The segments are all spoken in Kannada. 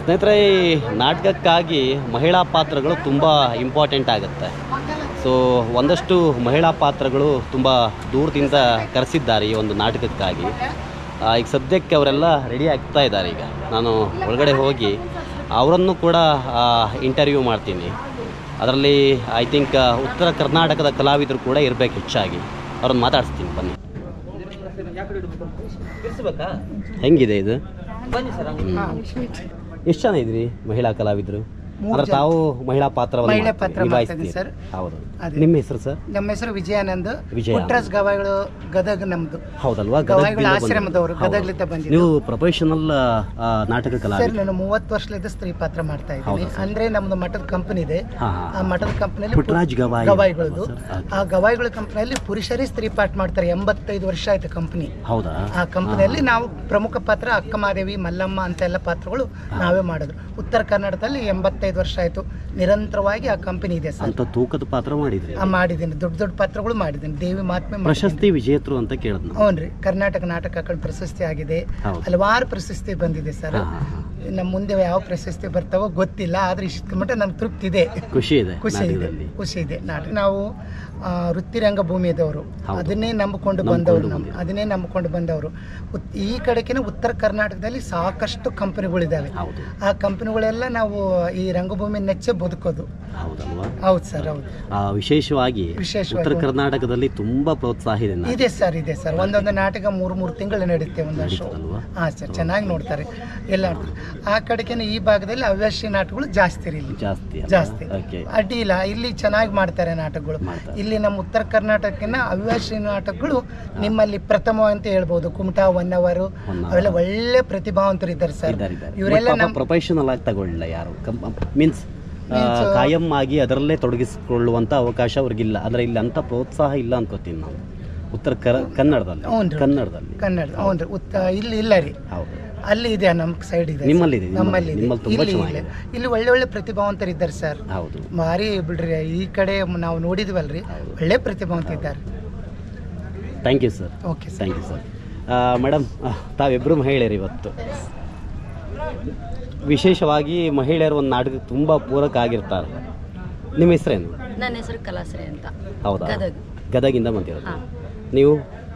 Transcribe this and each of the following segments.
ಸ್ನೇಹಿತರೆ ಈ ನಾಟಕಕ್ಕಾಗಿ ಮಹಿಳಾ ಪಾತ್ರಗಳು ತುಂಬ ಇಂಪಾರ್ಟೆಂಟ್ ಆಗುತ್ತೆ ಸೊ ಒಂದಷ್ಟು ಮಹಿಳಾ ಪಾತ್ರಗಳು ತುಂಬ ದೂರದಿಂದ ಕರೆಸಿದ್ದಾರೆ ಈ ಒಂದು ನಾಟಕಕ್ಕಾಗಿ ಆ, ಈಗ ಸದ್ಯಕ್ಕೆ ಅವರೆಲ್ಲ ರೆಡಿ ಆಗ್ತಾ ಇದ್ದಾರೆ ಈಗ ನಾನು ಒಳಗಡೆ ಹೋಗಿ ಅವರನ್ನು ಕೂಡ ಇಂಟರ್ವ್ಯೂ ಮಾಡ್ತೀನಿ ಅದರಲ್ಲಿ ಐ ಥಿಂಕ್ ಉತ್ತರ ಕರ್ನಾಟಕದ ಕಲಾವಿದರು ಕೂಡ ಇರಬೇಕು ಹೆಚ್ಚಾಗಿ ಅವ್ರನ್ನ ಮಾತಾಡಿಸ್ತೀನಿ ಬನ್ನಿ ಹೆಂಗಿದೆ ಇದು ಎಷ್ಟು ಜನ ಇದ್ರಿ ಮಹಿಳಾ ಕಲಾವಿದರು ಅಂದ್ರೆ ತಾವು ಮಹಿಳಾ ಪಾತ್ರವನ್ನು ಮಹಿಳಾ ಮಾಡ್ತೀರಿ, ಪಾತ್ರ ಮಾಡ್ತಾ ನಿಭಾಯಿಸ್ತೀರಿ. ಇದ್ದೀನಿ ಸರ್. ಹೌದು ಅದೇ. ನಿಮ್ಮ ಹೆಸರು ಸರ್ ನಮ್ಮ ಹೆಸರು ವಿಜಯಾನಂದ್ ವಿಜಯ. ಪುಟ್ರಾಜ್ ಗವಾಯಿಗಳು ಗದಗ್ ನಮ್ದು ಹೌದಲ್ವಾ ಗವಾಯಿಗಳ ಗದಗ್ದಿಂದ ಆಶ್ರಮದವರು ಬಂದಿದ್ದು. ಗದಗ್ಲಿಂದ ಬಂದಿದ್ದು ನೀವು ಪ್ರೊಫೆಷನಲ್ ನಾಟಕ ಸರ್ ಕಲಾವಿದ ನಾನು ಮೂವತ್ತು ವರ್ಷದಿಂದ ಸ್ತ್ರೀ ಪಾತ್ರ ಮಾಡ್ತಾ ಇದ್ದೀನಿ ಹೌದಾ ಸರ್? ಅಂದ್ರೆ ನಮ್ದು ಮಠದ ಕಂಪನಿ ಇದೆ ಹಾ, ಹಾ, ಆ ಮಠದ ಕಂಪನಿಯಲ್ಲಿ ಪುಟ್ಟರಾಜ್ ಗವಾಯಿ ಗವಾಯಿಗಳದು ಸರ್, ಹಾಗೆ. ಆ ಗವಾಯಿಗಳ ಕಂಪನಿಯಲ್ಲಿ ಪುರುಷರೇ ಸ್ತ್ರೀ ಪಾಠ ಮಾಡ್ತಾರೆ ಎಂಬತ್ತೈದು ವರ್ಷ ಆಯ್ತು ಕಂಪನಿ ಹೌದಾ ಆ ಕಂಪನಿಯಲ್ಲಿ ನಾವು ಪ್ರಮುಖ ಪಾತ್ರ ಅಕ್ಕಮಾದೇವಿ ಮಲ್ಲಮ್ಮ ಅಂತ ಎಲ್ಲ ಪಾತ್ರಗಳು ನಾವೇ ಮಾಡೋದು ಉತ್ತರ ಕರ್ನಾಟಕದಲ್ಲಿ ಎಂಬತ್ತೈದು ವರ್ಷ ಆಯ್ತು ನಿರಂತರವಾಗಿ ಆ ಕಂಪನಿ ಇದೆ ಸರ್ ಅಂತ ತೂಕದ ಪಾತ್ರ ಮಾಡಿದ್ರಿ ಆ ಮಾಡಿದ್ದೀನಿ ದೊಡ್ಡ ದೊಡ್ಡ ಪಾತ್ರಗಳು ಮಾಡಿದ್ದೀನಿ ದೇವಿ ಮಹಾತ್ಮೆ ಮಾಡಿದ್ದೀನಿ. ಪ್ರಶಸ್ತಿ ವಿಜೇತರು ಅಂತ ಕೇಳಿದ್ ನಾವು ಹ್ಞೂ ರೀ ಕರ್ನಾಟಕ ನಾಟಕ ಅಕಾಡೆಮಿ ಪ್ರಶಸ್ತಿ ಆಗಿದೆ ಹೌದು. ಹಲವಾರು ಪ್ರಶಸ್ತಿ ಬಂದಿದೆ ಸರ್ ಹಾ, ಹಾ, ಹಾ. ನಮ್ಮ ಮುಂದೆ ಯಾವ ಪ್ರಶಸ್ತಿ ಬರ್ತಾವೋ ಗೊತ್ತಿಲ್ಲ ಆದ್ರೆ ಇಷ್ಟ ಮಟ್ಟ ನಮ್ಗೆ ತೃಪ್ತಿ ಇದೆ ಖುಷಿ ಇದೆ ಖುಷಿ ಇದೆ ನಾಟಕದಲ್ಲಿ ಖುಷಿ ಇದೆ ನಾಟಕ ನಾವು ಆ, ವೃತ್ತಿ ರಂಗಭೂಮಿಯದವರು ಹೌದು. ಅದನ್ನೇ ನಂಬಿಕೊಂಡು ನಂಬ್ಕೊಂಡು ಬಂದವರು ನಮ್ಮ ಬಂದಿರೋದು. ಅದನ್ನೇ ನಂಬಿಕೊಂಡು ಬಂದವರು ಉತ್- ಈ ಕಡೆಗಿನ ಉತ್ತರ ಕರ್ನಾಟಕದಲ್ಲಿ ಸಾಕಷ್ಟು ಕಂಪನಿಗಳಿದ್ದಾವೆ ಹೌದು ಆ ಕಂಪನಿಗಳೆಲ್ಲ ನಾವು ಈ ರಂಗಭೂಮಿ ನೆಚ್ಚೆ ಬದುಕೋದು ಹೌದಲ್ವಾ ಹೌದು ಸರ್ ಹೌದು ಆ, ವಿಶೇಷವಾಗಿ ವಿಶೇಷವಾಗಿ ಉತ್ತರ ಕರ್ನಾಟಕದಲ್ಲಿ ತುಂಬಾ ಪ್ರೋತ್ಸಾಹ ಇದೆ ನಾಟಕ. ಇದೆ ಸರ್ ಇದೆ ಸರ್ ಒಂದೊಂದು ನಾಟಕ ಮೂರು ಮೂರು ತಿಂಗಳು ನಡೆಯುತ್ತೆ ಒಂದೊಂದು ಶೋ ನಡೀತದಲ್ವಾ? ಹಾಂ ಸರ್ ಚೆನ್ನಾಗಿ ನೋಡ್ತಾರೆ ಎಲ್ಲ ನೋಡ್ತಾರೆ. ಆ ಕಡೆಗೇನೆ ಈ ಭಾಗದಲ್ಲಿ ಹವ್ಯಾಸಿ ನಾಟಕಗಳು ಜಾಸ್ತಿ ರೀ ಇಲ್ಲಿ ಜಾಸ್ತಿ ಅಲ್ವಾ? ಜಾಸ್ತಿ ಓಕೆ ಅಡ್ಡಿ ಇಲ್ಲ ಇಲ್ಲಿ ಚೆನ್ನಾಗಿ ಮಾಡ್ತಾರೆ ನಾಟಕಗಳು ಮಾಡ್ತಾರೆ. ಇಲ್ಲಿ ನಮ್ಮ ಉತ್ತರ ಕರ್ನಾಟಕಕ್ಕಿಂತ ಹವ್ಯಾಸಿ ನಾಟಕಗಳು ನಿಮ್ಮಲ್ಲಿ ಪ್ರಥಮ ಅಂತ ಹೇಳ್ಬೋದು ಕುಮಟಾ ಒನ್ ಅವರು ಹೊನ್ನಾವರ. ಅವೆಲ್ಲ ಒಳ್ಳೆ ಪ್ರತಿಭಾವಂತರು ಇದ್ದಾರೆ ಸರ್ ಇದ್ದಾರೆ ಇದ್ದಾರೆ ಇವರೆಲ್ಲ ಬಟ್ ಪಾಪ ನಮ್ಮ ಪ್ರೊಫೆಷನಲ್ ಆಗಿ ತಗೊಳ್ಳಿಲ್ಲ ಯಾರು ಮೀನ್ಸ್ Means, ಕಾಯಂ ಆಗಿ ಅದರಲ್ಲೇ ತೊಡಗಿಸಿಕೊಳ್ಳುವಂತ ಅವಕಾಶ ಅವ್ರಿಗಿಲ್ಲ ಅಂದ್ರೆ ಇಲ್ಲಿ ಅಂತ ಪ್ರೋತ್ಸಾಹ ಇಲ್ಲ ಅನ್ಕೋತೀನಿ ನಾವು ಉತ್ತರ ಕರ ಕನ್ನಡದಲ್ಲಿ ಹ್ಞೂನ್ರಿ. ಕನ್ನಡದಲ್ಲಿ ಕನ್ನಡ ಹ್ಞೂ ರೀ ಉತ್ತ ಇಲ್ಲಿ ಇಲ್ಲ ರೀ ಹೌದು ಅಲ್ಲಿ ಇದೆ ನಮ್ಮ ಸೈಡ್ ಇದೆ ನಿಮ್ಮಲ್ಲಿದೆ, ನಿಮ್ಮಲ್ಲಿ- ನಮ್ಮಲ್ಲಿ ಇದೆ. ನಿಮ್ಮಲ್ಲಿ ತುಂಬಾ ಇಲ್ಲಿ ಇಲ್ಲ. ಚೆನ್ನಾಗಿದೆ. ಇಲ್ಲಿ ಒಳ್ಳೆ ಒಳ್ಳೆ ಪ್ರತಿಭಾವಂತರು ಇದ್ದಾರೆ ಸರ್ ಹೌದು ಭಾರಿ ಬಿಡ್ರಿ ಈ ಕಡೆ ನಾವು ನೋಡಿದ್ವಲ್ರಿ ಹೌದು. ಒಳ್ಳೆ ಪ್ರತಿಭಾವಂತ ಇದ್ದಾರೆ thank you sir okay sir thank you sir madam ತಾವಿಬ್ಬರು ಮಹಿಳೆಯರು ಇವತ್ತು ವಿಶೇಷವಾಗಿ ಮಹಿಳೆಯರು ಒಂದು ನಾಟಕಕ್ಕೆ ತುಂಬ ಪೂರಕ ಆಗಿರ್ತಾರೆ ನಿಮ್ಮ ಹೆಸರೇನು ನನ್ನ ಹೆಸರು ಕಲಾಶ್ರೀ ಅಂತ ಹೌದಾ ಗದಗ್. ಗದಗಿಂದ ಬಂದಿರೋದು ಹಾ. ನೀವು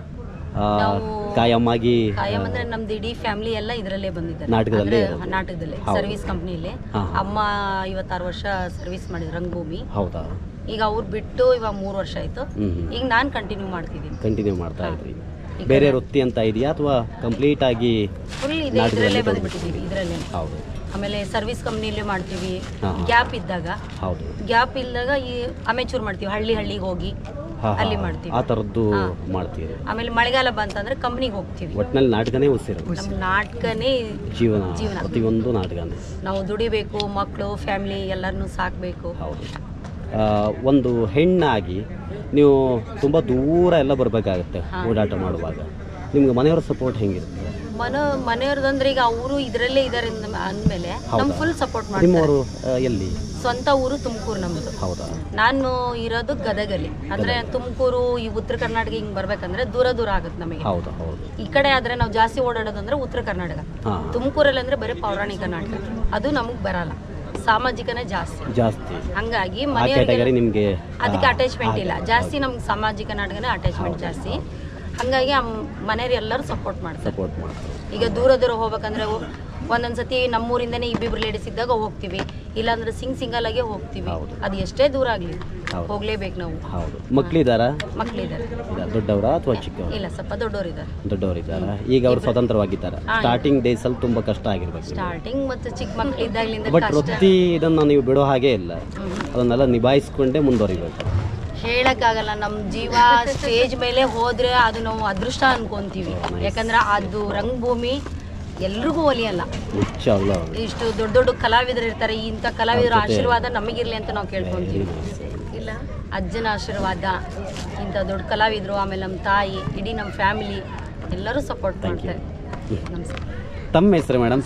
ಆ, ನಾವು ಕಾಯಂ ಆಗಿ ಕಾಯಂ ಅಂದ್ರೆ ನಮ್ದು ಇಡೀ ಫ್ಯಾಮಿಲಿ ಎಲ್ಲ ಇದರಲ್ಲೇ ಬಂದಿದ್ದಾರೆ ನಾಟಕದಲ್ಲೇ ಅಂದ್ರೆ ಇರೋದು. ನಾಟಕದಲ್ಲೇ ಹೌದು. ಸರ್ವಿಸ್ ಕಂಪ್ನಿಲಿ ಹಾ, ಹಾ. ಅಮ್ಮ ಐವತ್ತಾರು ವರ್ಷ ಸರ್ವಿಸ್ ಮಾಡಿದ್ರು ರಂಗಭೂಮಿ ಹೌದಾ ಈಗ ಅವ್ರು ಬಿಟ್ಟು ಇವಾಗ ಮೂರು ವರ್ಷ ಆಯ್ತು ಹ್ಮ್ ಹ್ಮ್. ಈಗ ನಾನು ಕಂಟಿನ್ಯೂ ಮಾಡ್ತಿದ್ದೀನಿ ಕಂಟಿನ್ಯೂ ಮಾಡ್ತಾ ಹಾ. ಇದ್ರಿ ಈಗ ಬೇರೆ ವೃತ್ತಿ ಅಂತ ಇದೆಯಾ ಅಥವಾ ಕಂಪ್ಲೀಟ್ ಆಗಿ ಫುಲ್ ಇದೆ ನಾಟಕದಲ್ಲೇ ಇದರಲ್ಲೇ ಬಂದ್ಬಿಟ್ಟಿದ್ದೀವಿ. ಬಂದ್ಬಿಟ್ಟಿದ್ದೀವಿ ಇದರಲ್ಲೇ ಹೌದು ಆಮೇಲೆ ಸರ್ವಿಸ್ ಕಂಪ್ನಿಲೇ ಮಾಡ್ತೀವಿ ಹಾ, ಹಾ. ಗ್ಯಾಪ್ ಇದ್ದಾಗ ಹೌದು ಗ್ಯಾಪ್ ಇಲ್ದಾಗ ಈ ಅಮೆಚೂರ್ ಮಾಡ್ತೀವಿ ಹಳ್ಳಿ ಹಳ್ಳಿಗೆ ಹೋಗಿ ಹಾ, ಹಾ. ಅಲ್ಲಿ ಮಾಡ್ತೀವಿ ಆ ಥರದ್ದು ಹಾ. ಮಾಡ್ತೀರಿ ಆಮೇಲೆ ಮಳೆಗಾಲ ಬಂತಂದ್ರೆ ಕಂಪ್ನಿಗೆ ಹೋಗ್ತೀವಿ ಒಟ್ಟಿನಲ್ಲಿ ನಾಟಕನೇ ಉಸಿರು ನಮ್ಮ ನಾಟಕನೇ ಜೀವನ ಜೀವನ. ಪ್ರತಿಯೊಂದು ನಾಟಕನೇ ನಾವು ದುಡಿಬೇಕು ಮಕ್ಕಳು ಫ್ಯಾಮಿಲಿ ಎಲ್ಲರನ್ನೂ ಸಾಕಬೇಕು ಹೌದು ಆ, ಒಂದು ಹೆಣ್ಣಾಗಿ ನೀವು ತುಂಬ ದೂರ ಎಲ್ಲ ಬರಬೇಕಾಗತ್ತೆ ಹಾ. ಓಡಾಟ ಮಾಡುವಾಗ ನಿಮ್ಗೆ ಮನೆಯವರ ಸಪೋರ್ಟ್ ಹೆಂಗಿರುತ್ತೆ ಮನ ಮನೆಯವ್ರದಂದ್ರೆ ಈಗ ಅವರು ಇದರಲ್ಲೇ ಇದಾರೆ ಅಂದ- ಅಂದ್ಮೇಲೆ ಹೌದಾ? ನಮ್ ಫುಲ್ ಸಪೋರ್ಟ್ ಮಾಡ್ತಾರೆ ನಿಮ್ಮವರು ಆ, ಎಲ್ಲಿ ಸ್ವಂತ ಊರು ತುಮಕೂರು ನಮ್ದು ಹೌದಾ ನಾನು ಇರೋದು ಗದಗಲ್ಲಿ ಅಂದ್ರೆ ತುಮಕೂರು ಈ ಉತ್ತರ ಕರ್ನಾಟಕ ಹಿಂಗ್ ಬರ್ಬೇಕಂದ್ರೆ ದೂರ ದೂರ ಆಗುತ್ತೆ ನಮಗೆ ಹೌದು ಹೌದು ಈ ಕಡೆ ಆದ್ರೆ ನಾವು ಜಾಸ್ತಿ ಓಡಾಡೋದಂದ್ರೆ ಉತ್ತರ ಕರ್ನಾಟಕ ಹಾಂ ತುಮಕೂರಲ್ಲಿ ಅಂದ್ರೆ ಬರೀ ಪೌರಾಣಿಕ ನಾಟಕ ಅದು ನಮಗ್ ಬರಲ್ಲ ಸಾಮಾಜಿಕನೇ ಜಾಸ್ತಿ ಜಾಸ್ತಿ ಹಂಗಾಗಿ ಆ ಕ್ಯಾಟಗರಿ ಮನೆಯವ್ರಿಗೆ ನಿಮಗೆ ಅದಕ್ಕೆ ಅಟ್ಯಾಚ್ಮೆಂಟ್ ಇಲ್ಲ ಜಾಸ್ತಿ ನಮ್ಗೆ ಸಾಮಾಜಿಕ ನಾಟಕನೇ ಅಟ್ಯಾಚ್ಮೆಂಟ್ ಜಾಸ್ತಿ ಹಂಗಾಗಿ ಮನೆಯವ್ರು ಎಲ್ಲರೂ ಸಪೋರ್ಟ್ ಮಾಡ್ತಾರೆ ಸಪೋರ್ಟ್ ಮಾಡ್ತಾರೆ ಈಗ ದೂರ ದೂರ ಹೋಗ್ಬೇಕಂದ್ರೆ ಒ- ಒಂದೊಂದ್ಸತಿ ನಮ್ಮೂರಿಂದನೇ ಇಬ್ಬಿಬ್ರು ಲೇಡೀಸ್ ಇದ್ದಾಗ ಹೋಗ್ತೀವಿ ಇಲ್ಲಾಂದ್ರೆ ಸಿಂಗ್ ಸಿಂಗಲ್ ಆಗೇ ಹೋಗ್ತೀವಿ ಹೌದು. ಅದು ಎಷ್ಟೇ ದೂರ ಆಗಲಿ ಹೌದು. ಹೋಗ್ಲೇಬೇಕು ನಾವು ಹೌದು ಮಕ್ಕಳಿದ್ದಾರಾ ಮಕ್ಳಿದ್ದಾರೆ ದೊಡ್ಡವರಾ ಅಥವಾ ಚಿಕ್ಕವರ ಇಲ್ಲ ಸ್ವಲ್ಪ ದೊಡ್ಡವರಿದ್ದಾರೆ ದೊಡ್ಡವರಿದ್ದಾರಾ ಈಗ ಅವರು ಸ್ವತಂತ್ರವಾಗಿದ್ದಾರೆ ಹಾ, ಸ್ಟಾರ್ಟಿಂಗ್ ಡೇಸಲ್ಲಿ ತುಂಬ ಕಷ್ಟ ಆಗಿರ್ಬೇಕು ಸ್ಟಾರ್ಟಿಂಗ್ ಮತ್ತು ಚಿಕ್ಕ ಮಕ್ಳು ಇದ್ದಾಗಲಿಂದ ಬಟ್ ಕಷ್ಟ ವೃತ್ತಿ ಇದನ್ನು ನೀವು ಬಿಡೋ ಹಾಗೆ ಇಲ್ಲ ಹ್ಮ್. ಅದನ್ನೆಲ್ಲ ನಿಭಾಯಿಸ್ಕೊಂಡೇ ಮುಂದುವರಿಬೇಕು ಹೇಳಕ್ಕಾಗಲ್ಲ ನಮ್ಮ ಜೀವ ಸ್ಟೇಜ್ ಮೇಲೆ ಹೋದ್ರೆ ಅದು ನಾವು ಅದೃಷ್ಟ ಅನ್ಕೊಂತೀವಿ ಯಾಕಂದ್ರೆ ಅದು ರಂಗಭೂಮಿ ಎಲ್ರಿಗೂ ಒಲಿಯಲ್ಲ ನಿಚ್ಚ ಅಲ್ಲ ಇಷ್ಟು ದೊಡ್ಡ ದೊಡ್ಡ ಕಲಾವಿದರು ಇರ್ತಾರೆ ಇಂಥ ಕಲಾವಿದರ ಅವ್ರ ಜೊತೆ- ಆಶೀರ್ವಾದ ನಮಗಿರ್ಲಿ ಅಂತ ನಾವು ಕೇಳ್ಕೊಂತೀವಿ ಇಲ್ಲ ಅಜ್ಜನ ಆಶೀರ್ವಾದ ಇಂಥ ದೊಡ್ಡ ಕಲಾವಿದರು ಆಮೇಲೆ ನಮ್ಮ ತಾಯಿ ಇಡೀ ನಮ್ಮ ಫ್ಯಾಮಿಲಿ ಎಲ್ಲರೂ ಸಪೋರ್ಟ್ Thank you. ಮಾಡ್ತಾರೆ ನಮಸ್ಕಾರ ತಮ್ಮ ಹೆಸರು ಮೇಡಮ್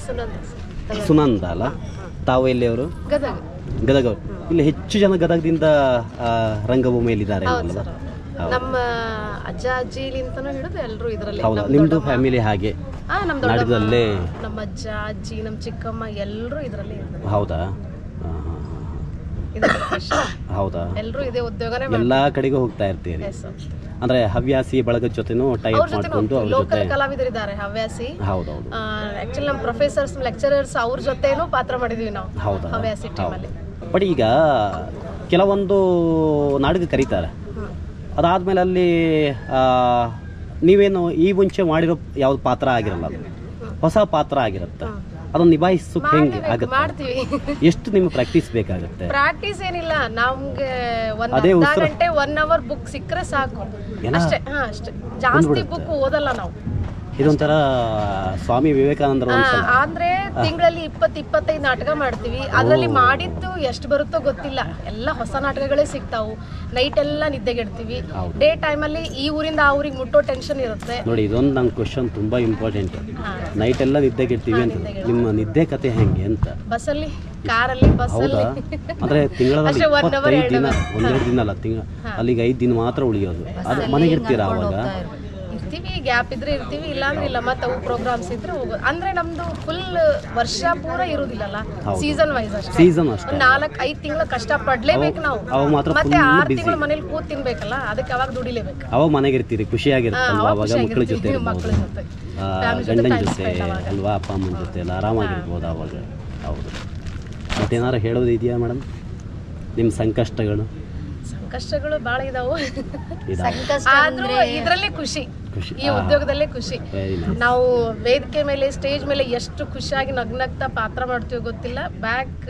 ಸುನಂದ ಅಲ್ಲ ತಾವು ಎಲ್ಲಿಯವರು ಗದಗ ಗದಗ ಇಲ್ಲಿ ಹೆಚ್ಚು ಜನ ಗದಗದಿಂದ ಆ, ರಂಗಭೂಮಿಯಲ್ಲಿದ್ದಾರೆ ಅಲ್ವಾ ನಮ್ಮ ಅಜ್ಜ ಅಜ್ಜಿಲಿಂತನೂ ಹಿಡಿದು ಎಲ್ಲರೂ ಇದರಲ್ಲಿ ಹೌದಾ ನಿಮ್ಮದು ಫ್ಯಾಮಿಲಿ ಹಾಗೆ ಹಾ ನಮ್ಮ ದೊಡ್ಡಮ್ಮ ನಾಟಕದಲ್ಲೇ ನಮ್ಮ ಅಜ್ಜ ಅಜ್ಜಿ ನಮ್ಮ ಚಿಕ್ಕಮ್ಮ ಎಲ್ಲರೂ ಇದರಲ್ಲಿ ಹೌದಾ ಹಾಂ ಹಾಂ ಹಾಂ ಹೌದಾ ಎಲ್ಲರೂ ಇದೇ ಉದ್ಯೋಗನೇ ಎಲ್ಲ ಕಡೆಗೂ ಹೋಗ್ತಾ ಇರ್ತೀರಿ ಅಂದರೆ ಹವ್ಯಾಸಿ ಬಳಗದ ಜೊತೆನೂ ಟೈಪ್ ಅವ್ರ ಜೊತೆ ಮಾಡ್ಕೊಂಡು ಅವ್ರ ಲೋಕಲ್ ಜೊತೆ ಕಲಾವಿದರಿದ್ದಾರೆ ಹವ್ಯಾಸಿ ಹೌದೌದು ಆಕ್ಚುಲಿ ನಮ್ಮ ಪ್ರೊಫೆಸರ್ಸ್ ಲೆಕ್ಚರರ್ಸ್ ಅವ್ರ ಜೊತೆನೂ ಪಾತ್ರ ಮಾಡಿದೀವಿ ನಾವು ಹೌದಾ ಹವ್ಯಾಸಿ ಟೀಮಲ್ಲಿ ಬಟ್ ಈಗ ಕೆಲವೊಂದು ನಾಟಕ ಕರೀತಾರೆ ಅದಾದಮೇಲೆ ಅಲ್ಲಿ ಆ, ನೀವೇನು ಈ ಮುಂಚೆ ಮಾಡಿರೋ ಯಾವ್ದು ಪಾತ್ರ ಆಗಿರಲ್ಲ ಅದು ಹೊಸ ಪಾತ್ರ ಆಗಿರುತ್ತೆ ಅದನ್ನು ನಿಭಾಯಿಸೋಕೆ ಹೆಂಗೆ ಆಗುತ್ತೆ ಮಾಡ್ತೀವಿ ಎಷ್ಟು ನಿಮ್ಗೆ ಪ್ರಾಕ್ಟೀಸ್ ಬೇಕಾಗುತ್ತೆ ಪ್ರಾಕ್ಟೀಸ್ ಏನಿಲ್ಲ ನಮ್ಗೆ ಒಂದ್ ಅದೇ ಅರ್ಧ ಉಸಿರು. ಗಂಟೆ ಒನ್ ಅವರ್ ಬುಕ್ ಸಿಕ್ಕರೆ ಸಾಕು ಎಲ್ಲ ಅಷ್ಟೇ ಹಾ ಅಷ್ಟೇ ಜಾಸ್ತಿ ಬುಕ್ ಓದಲ್ಲ ನಾವು ಇದೊಂಥರ ಸ್ವಾಮಿ ವಿವೇಕಾನಂದರ ಒಂದು ಆ, ಸಲ ಅಂದ್ರೆ ತಿಂಗಳಲ್ಲಿ ಇಪ್ಪತ್ ಇಪ್ಪತ್ತೈದು ನಾಟಕ ಮಾಡ್ತೀವಿ ಅದ್ರಲ್ಲಿ ಮಾಡಿದ್ದು ಎಷ್ಟು ಬರುತ್ತೋ ಗೊತ್ತಿಲ್ಲ ಎಲ್ಲ ಹೊಸ ನಾಟಕಗಳೇ ಸಿಗ್ತಾವು ನೈಟ್ ಎಲ್ಲ ನಿದ್ದೆಗೆಡ್ತೀವಿ ಹೌದು. ಡೇ ಟೈಮಲ್ಲಿ ಈ ಊರಿಂದ ಆ ಊರಿಗೆ ಮುಟ್ಟೋ ಟೆನ್ಷನ್ ಇರುತ್ತೆ ನೋಡಿ ಇದೊಂದು ನನ್ನ ಕ್ವಶನ್ ತುಂಬ ಇಂಪಾರ್ಟೆಂಟ್ ಹಾ. ನೈಟ್ ಎಲ್ಲ ನಿದ್ದೆಗೆಡ್ತೀವಿ ಅಂತ ನಿಮ್ಮ ನಿದ್ದೆ ಕತೆ ಹೆಂಗೆ ಅಂತ ಬಸ್ಸಲ್ಲಿ ಕಾರಲ್ಲಿ ಬಸ್ಸಲ್ಲಿ ಹೌದಾ ಅಂದ್ರೆ ತಿಂಗಳಲ್ಲಿ ಅಷ್ಟೇ one hour, ಇಪ್ಪತ್ತೈದು ಎರಡು ದಿನ hour. ಒಂದೆರಡು ದಿನ ಅಲ್ಲ ತಿಂಗಳ ಅಲ್ಲಿಗೆ ಐದು ದಿನ ಮಾತ್ರ ಉಳಿಯೋದು ಅದು ಮನೆಗೆ ಇರ್ತೀರಾ ಅವಾಗ ಇರ್ತೀವಿ ಗ್ಯಾಪ್ ಇದ್ರೆ ಇರ್ತೀವಿ ಇಲ್ಲಾಂದ್ರೆ ಇಲ್ಲ ಮತ್ತೆ ಅವು ಪ್ರೋಗ್ರಾಮ್ಸ್ ಇದ್ರೆ ಹೋಗೋದು ಅಂದ್ರೆ ನಮ್ದು ಫುಲ್ ವರ್ಷ ಪೂರ ಇರುದಿಲ್ಲಲ್ಲ ಸೀಸನ್ ವೈಸ್ ಅಷ್ಟೇ ಸೀಸನ್ ಅಷ್ಟೇ ಒಂದ್ ನಾಲ್ಕ್ ಐದ್ ತಿಂಗಳು ಕಷ್ಟ ಪಡ್ಲೇಬೇಕು ನಾವು ಅವಾಗ ಮಾತ್ರ ಮತ್ತೆ full ಆರ್ busy. ತಿಂಗಳು ಮನೇಲಿ ಕೂತ್ ತಿನ್ಬೇಕಲ್ಲ ಅದಕ್ಕೆ ಅವಾಗ ದುಡಿಲೇಬೇಕು ಅವಾಗ ಮನೆಗೆ ಇರ್ತೀರಿ ಖುಷಿಯಾಗಿರುತ್ತಲ್ವ ಹಾ, ಅವಾಗ ಅವಾಗ ಮಕ್ಕಳ ಜೊತೆ ಖುಷಿಯಾಗಿರ್ತೀವಿ, ಇರ್ಬೋದು ಮಕ್ಳ ಜೊತೆ. ಆ, Family ಜೊತೆ ಗಂಡನ time ಜೊತೆ spend ಅವಾಗ. ಅಲ್ವಾ ಅಪ್ಪ ಅಮ್ಮನ ಜೊತೆ ಎಲ್ಲ ಆರಾಮಾಗಿರ್ಬೋದು ಅವಾಗ ಹೌದು ಮತ್ತೇನಾರು ಹೇಳೋದು ಇದೆಯಾ ಮೇಡಮ್ ನಿಮ್ಮ ಸಂಕಷ್ಟಗಳು ಕಷ್ಟಗಳು ಬಾಳ ಇದಾವು ಇದಾವೆ ಆದ್ರೂ ಇದ್ರಲ್ಲೇ ಖುಷಿ ಖುಷಿ ಈ ಉದ್ಯೋಗದಲ್ಲೇ ಖುಷಿ ವೆರಿ ನೈಸ್ ನಾವು ವೇದಿಕೆ ಮೇಲೆ ಸ್ಟೇಜ್ ಮೇಲೆ ಎಷ್ಟು ಖುಷಿಯಾಗಿ ನಗ್ನಗ್ತಾ ಪಾತ್ರ ಮಾಡ್ತೀವಿ ಗೊತ್ತಿಲ್ಲ ಬ್ಯಾಕ್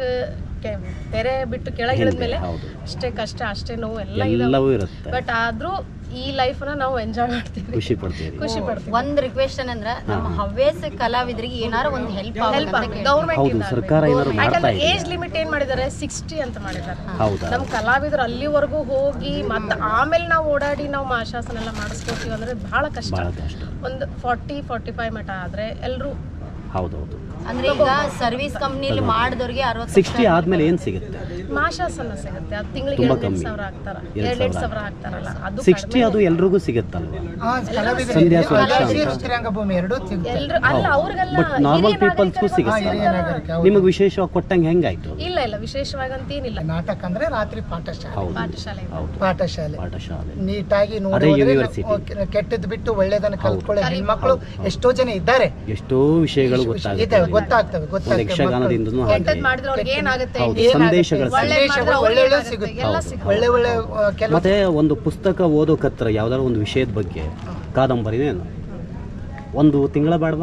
ತೆರೆ ಬಿಟ್ಟು ಕೆಳಗೆ ಇಳಿದ್ಮೇಲೆ ಹೌದು ಅಷ್ಟೇ ಕಷ್ಟ ಅಷ್ಟೇ ನೋವು ಎಲ್ಲ ಇದಾವೆ ಎಲ್ಲವೂ ಇರುತ್ತೆ ಬಟ್ ಆದ್ರೂ ಈ ಲೈಫ್ನ ನಾವು ಎಂಜಾಯ್ ಮಾಡ್ತೀವಿ ಖುಷಿ ಪಡ್ತೀರಿ ಖುಷಿ ಪಡ್ತೀವಿ ಒಂದ್ ರಿಕ್ವೆಸ್ಟ್ ಏನಂದ್ರ ನಮ್ಮ ಹವ್ಯಾಸ ಕಲಾವಿದರಿಗೆ ಏನಾರ ಒಂದು ಹೆಲ್ಪ್ ಹೆಲ್ಪ್ ಆಗುತ್ತೆ ಗೌರ್ಮೆಂಟ್ ಹೌದು ಸರ್ಕಾರ ಏನಾದ್ರು ಮಾಡ್ತಾ ಇದೆ ಏಜ್ ಲಿಮಿಟ್ ಏನ್ ಮಾಡಿದ್ದಾರೆ ಸಿಕ್ಸ್ಟಿ ಅಂತ ಮಾಡಿದ್ದಾರೆ ಹೌದಾ ನಮ್ ಕಲಾವಿದರು ಅಲ್ಲಿವರೆಗೂ ಹೋಗಿ ಮತ್ತೆ ಆಮೇಲೆ ನಾವು ಓಡಾಡಿ ನಾವು ಮಾಶಾಸನ ಎಲ್ಲ ಮಾಡಿಸ್ಕೋತೀವಿ ಅಂದ್ರೆ ಬಹಳ ಕಷ್ಟ ಭಾಳ ಕಷ್ಟ ಒಂದು ಫಾರ್ಟಿ ಫಾರ್ಟಿ ಫೈವ್ ಮಟ ಆದ್ರೆ ಎಲ್ರು ಹೌದೌದು ಅಂದ್ರೆ ಈಗ ಸರ್ವಿಸ್ ಕಂಪ್ನಿಲಿ ಮಾಡಿದವ್ರಿಗೆ ಅರವತ್ತು ಸಿಕ್ಸ್ಟಿ ಆದ್ಮೇಲೆ ಏನು ಸಿಗುತ್ತೆ ಮಾಶಾಸನ ಸಿಗುತ್ತೆ ಅದು ತಿಂಗಳಿಗೆ ತುಂಬಾ ಎರಡ್ ಕಮ್ಮಿ. ಸಾವಿರ ಹಾಕ್ತಾರ ಎರಡ್ ಎರಡ್ ಎರಡ್ ಸಾವಿರ. ಸಾವಿರ ಹಾಕ್ತಾರಲ್ಲ ಅದು ಸಿಕ್ಸ್ಟಿ ಅದು ಎಲ್ರಿಗೂ ಸಿಗುತ್ತಲ್ವ ಆ, ಕಲಾವಿದರಿಗೆ ಸಂಧ್ಯಾ ಸುರಕ್ಷಾ ಕಲಾವಿದರಿಗೆ ಅಂತ. ಚಿತ್ರರಂಗಭೂಮಿ ಎರಡೂ ಸಿಗುತ್ತೆ ಎಲ್ರು ಅಲ್ಲ ಅವ್ರಿಗೆಲ್ಲ ಬಟ್ ನಾರ್ಮಲ್ ಹಿರಿಯ ಪೀಪಲ್ಸ್ಗೂ ನಾಗರಿಕರಿಗೂ ಸಿಗುತ್ತೆ ಹಿರಿಯ ನಾಗರಿಕ ಹೌದು. ನಿಮಗೆ ನಿಮಗೆ ವಿಶೇಷವಾಗಿ ಕೊಟ್ಟಂಗೆ ಹೆಂಗಾಯ್ತು ಅದು ಇಲ್ಲ ಇಲ್ಲ ವಿಶೇಷವಾಗಿ ಅಂತ ಏನಿಲ್ಲ ನಾಟಕ ಅಂದ್ರೆ ರಾತ್ರಿ ಪಾಠಶಾಲೆ ಹೌದು ಪಾಠಶಾಲೆ ಹೌದು ಪಾಠಶಾಲೆ ಪಾಠಶಾಲೆ ನೀಟಾಗಿ ಅದೇ ನೋಡಿ university. ಕೆಟ್ಟದ್ ಬಿಟ್ಟು ಒಳ್ಳೇದನ್ನ ಕಲ್ತ್ಕೊಳ್ಳೋ ಹೆಣ್ಮಕ್ಳು ಎಷ್ಟೋ ಜನ ಇದ್ದಾರೆ ಎಷ್ಟೋ ವಿಷಯಗಳು ಇದೆ ಗೊತ್ತಾಗುತ್ತೆ ಗೊತ್ತಾಗ್ತವೆ ಒಂದು ಗೊತ್ತಾಗ್ತವೆ ಯಕ್ಷಗಾನದಿಂದನೂ ಹಾಗೆ ಕೆಟ್ಟದ್ ಮಾಡಿದ್ರೆ ಅವ್ರಿಗೆ ಏನಾಗುತ್ತೆ ಹೌದು ಏನಾಗುತ್ತೆ? ಸಂದೇಶಗಳು ಒಳ್ಳೇದ್ ಮಾಡಿದ್ರೆ ಸಂದೇಶಗಳು ಅವ್ರಿಗೆ ಒಳ್ಳೆ ಒಳ್ಳೆ ಏನಾಗುತ್ತೆ? ಸಿಗುತ್ತೆ ಎಲ್ಲ ಹೌದು. ಸಿಗುತ್ತೆ ಒಳ್ಳೆ ಒಳ್ಳೆ ಆ, ಕೆಲವು ಮತ್ತೆ ಒಂದು ಪುಸ್ತಕ ಓದೋಕತ್ರ ಯಾವ್ದಾದ್ರು ಒಂದು ವಿಷಯದ ಬಗ್ಗೆ ಕಾದಂಬರಿನೇನು ಒಂದು ತಿಂಗಳ ಬೇಡವಾ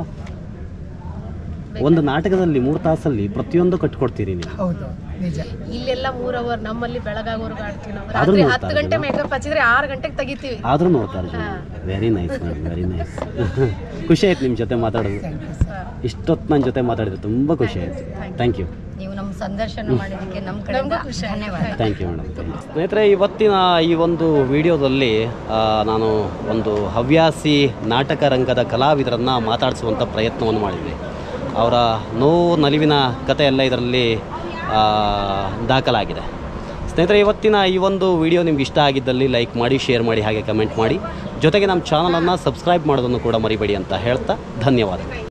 ಒಂದು ನಾಟಕದಲ್ಲಿ ಮೂರು ತಾಸಲ್ಲಿ ಪ್ರತಿಯೊಂದು ಕಟ್ಕೊಡ್ತೀರಿ ನೀವು ಹೌದು ನಿಜ ಇಲ್ಲೆಲ್ಲ ಮೂರ್ ಅವರ್ ನಮ್ಮಲ್ಲಿ ಬೆಳಗಾಗೋರ್ಗು ಆಡ್ತೀವಿ ನಾವು ಆದ್ರೂ ರಾತ್ರಿ ನೋಡ್ತಾ ಹತ್ತು ಗಂಟೆ ಮೇಕಪ್ ಹಚ್ಚಿದ್ರೆ ಆರು ಗಂಟೆಗೆ ತೆಗಿತೀವಿ ಆದರೂ ನೋಡ್ತಾರೆ ಜನ very nice madam very nice ಖುಷಿ ಆಯ್ತು ನಿಮ್ಮ ಜೊತೆ ಮಾತಾಡೋದು ಇಷ್ಟೊತ್ತು ನನ್ನ ಜೊತೆ ಮಾತಾಡಿದ್ರೆ ತುಂಬ ಖುಷಿ ಆಯ್ತು ಥ್ಯಾಂಕ್ ಯು ನೀವು ನಮ್ಮ ಸಂದರ್ಶನ ಮಾಡಿದ್ದಕ್ಕೆ ನಮ್ಮ ಕಡೆಯಿಂದ ಧನ್ಯವಾದ ಥ್ಯಾಂಕ್ ಯು ಮೇಡಮ್ ಸ್ನೇಹಿತರೆ ಇವತ್ತಿನ ಈ ಒಂದು ವಿಡಿಯೋದಲ್ಲಿ ಆ, ನಾನು ಒಂದು ಹವ್ಯಾಸಿ ನಾಟಕ ರಂಗದ ಕಲಾವಿದರನ್ನು ಮಾತಾಡಿಸುವಂಥ ಪ್ರಯತ್ನವನ್ನು ಮಾಡಿದ್ದೆ ಅವರ ನೋವು ನಲಿವಿನ ಕಥೆ ಎಲ್ಲ ಇದರಲ್ಲಿ ಆ, ದಾಖಲಾಗಿದೆ ಸ್ನೇಹಿತರೆ ಇವತ್ತಿನ ಈ ಒಂದು ವಿಡಿಯೋ ನಿಮ್ಗೆ ಇಷ್ಟ ಆಗಿದ್ದಲ್ಲಿ ಲೈಕ್ ಮಾಡಿ ಶೇರ್ ಮಾಡಿ ಹಾಗೆ ಕಮೆಂಟ್ ಮಾಡಿ ಜೊತೆಗೆ ನಮ್ಮ ಚಾನಲನ್ನು ಸಬ್ಸ್ಕ್ರೈಬ್ ಮಾಡೋದನ್ನು ಕೂಡ ಮರಿಬೇಡಿ ಅಂತ ಹೇಳ್ತಾ ಧನ್ಯವಾದ